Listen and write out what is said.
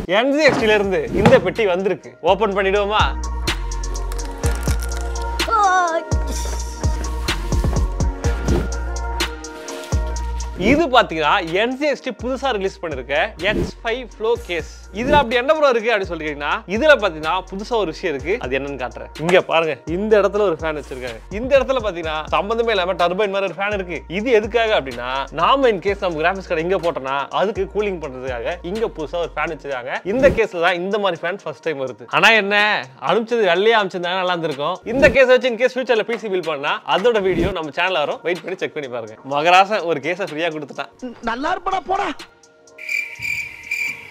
NZXT ல இருந்து இந்த பெட்டி வந்திருக்கு ஓபன் பண்ணிடுவோமா இது பாத்தீங்கன்னா NCXT புதுசா ரிலீஸ் பண்ணிருக்க X5 Flow கேஸ் இதுல அப்படி என்ன ப்ரோ இருக்கு அப்படின்னு சொல்லிட்டீங்கன்னா இதுல பாத்தீங்கன்னா புதுசா ஒரு விஷயம் இருக்கு அது என்னன்னு காட்டுறேன் இங்க பாருங்க இந்த இடத்துல ஒரு ஃபேன் வச்சிருக்காங்க இந்த இடத்துல பாத்தீங்கன்னா சம்பந்தமே இல்லாம டர்பைன் மாதிரி ஒரு ஃபேன் இருக்கு இது எதுக்காக அப்படின்னா நாம இன் கேஸ் நம்ம கிராஃபிக்ஸ் கார்டு இங்க போட்டோம்னா அதுக்கு கூலிங் பண்றதுக்காக இங்க புதுசா ஒரு ஃபேன் வச்சிருக்காங்க இந்த கேஸ்ல தான் இந்த மாதிரி ஃபேன் ஃபர்ஸ்ட் டைம் வருது ஆனா என்ன அனுப்பிச்சது வெள்ளையா அனுப்பிச்சிருந்தாங்க நல்லா இருந்திருக்கும் இந்த கேஸ் வச்சு இன் கேஸ் ஃபியூச்சர்ல பிசி பில் பண்ணா அதோட வீடியோ நம்ம சேனல்ல வரும் வெயிட் பண்ணி செக் பண்ணி பாருங்க மகராசன் ஒரு கேஸை ஃப்ரீயா கொடுத்துட்டான் நல்லா இருப்படா போடா